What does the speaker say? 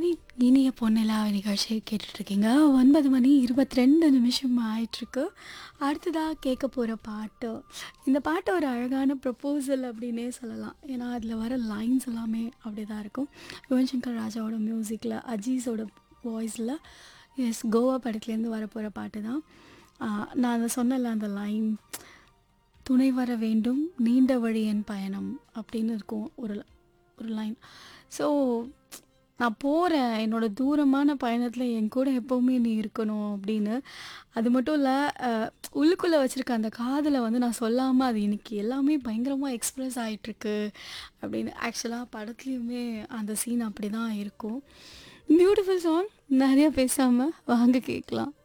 இனிய பொன்னிலா நிகழ்ச்சியை கேட்டுட்ருக்கீங்க ஒன்பது மணி இருபத்தி ரெண்டு நிமிஷம் ஆயிட்டுருக்கு அடுத்ததாக கேட்க போகிற பாட்டு இந்த பாட்டு ஒரு அழகான ப்ரப்போசல் அப்படின்னே சொல்லலாம் ஏன்னா அதில் வர லைன்ஸ் எல்லாமே அப்படி தான் இருக்கும் யுவன் சங்கர் ராஜாவோட மியூசிக்கில் அஜீஸோட வாய்ஸில் எஸ் கோவா படத்துலேருந்து வரப்போகிற பாட்டு தான் ஆஹ் நான் அதை சொன்னல அந்த லைன் துணை வர வேண்டும் நீண்ட வழி என் பயணம் அப்படின்னு இருக்கும் ஒரு ஒரு லைன் ஸோ நான் போகிறேன் என்னோடய தூரமான பயணத்தில் என் கூட எப்போவுமே நீ இருக்கணும் அப்படின்னு அது மட்டும் இல்லை உள்ளுக்குள்ளே வச்சுருக்க அந்த காதலை வந்து நான் சொல்லாமல் அது இன்னைக்கு எல்லாமே பயங்கரமாக எக்ஸ்ப்ரெஸ் ஆகிட்டுருக்கு அப்படின்னு ஆக்சுவலாக படத்துலையுமே அந்த சீன் அப்படி தான் இருக்கும் பியூட்டிஃபுல் சாங் நிறைய பேசாமல் வாங்க கேட்கலாம்